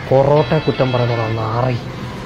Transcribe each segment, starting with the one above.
പൊറോട്ട കുറ്റം പറയുന്നതാ നാറി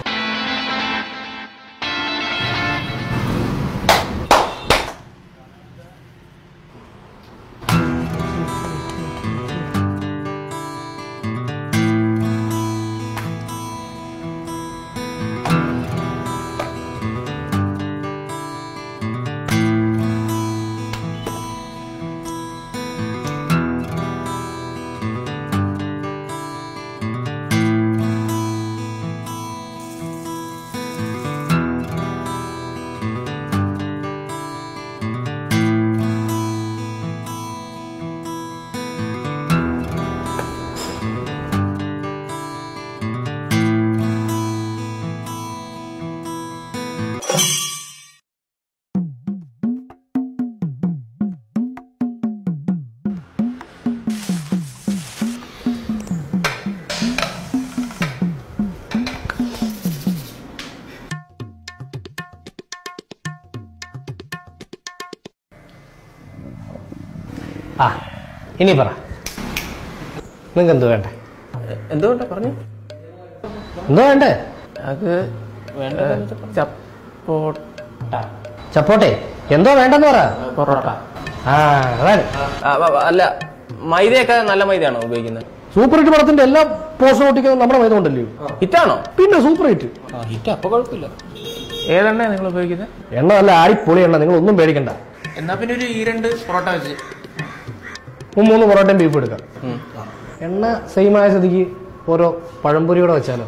ആ ഇനി പറ നിങ്ങൾക്ക് എന്ത് വേണ്ടേ എന്തുകൊണ്ടാ പറഞ്ഞു എന്തോ വേണ്ടേ അത് വേണ്ട ചപ്പോട്ട ചപ്പോട്ടെ എന്തോ വേണ്ടെന്ന് പറ പൊറോട്ട ആ അതാണ് ആ, ആ, ആ, അല്ല മൈദയൊക്കെ നല്ല മൈദയാണോ ഉപയോഗിക്കുന്നത് സൂപ്പർ ഹിറ്റ് പടത്തിന്റെ എല്ലാ പോസ്റ്റർ ഒട്ടിക്കുന്നത് നമ്മുടെ മൈദ കൊണ്ടല്ലേ ഹിറ്റാണോ പിന്നെ സൂപ്പർ ഹിറ്റ് ഹിറ്റ് അപ്പൊ കുഴപ്പമില്ല ഏതെണ്ണ നിങ്ങൾ ഉപയോഗിക്കുന്നത് എണ്ണ നല്ല ആടിപ്പൊളി എണ്ണ നിങ്ങൾ ഒന്നും പേടിക്കണ്ട എന്നാ പിന്നെ ഒരു ഈ രണ്ട് പൊറോട്ട വെച്ച് ഇപ്പം മൂന്ന് പൊറോട്ടയും ബീഫ് എടുക്കാം എണ്ണ സെയിം ആയ സ്ഥിതിക്ക് ഓരോ പഴംപൊരിയോടെ വെച്ചാലോ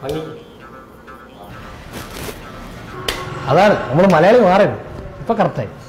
അതാണ് നമ്മൾ മലയാളി മാറരുത് ഇപ്പൊ കറക്റ്റായി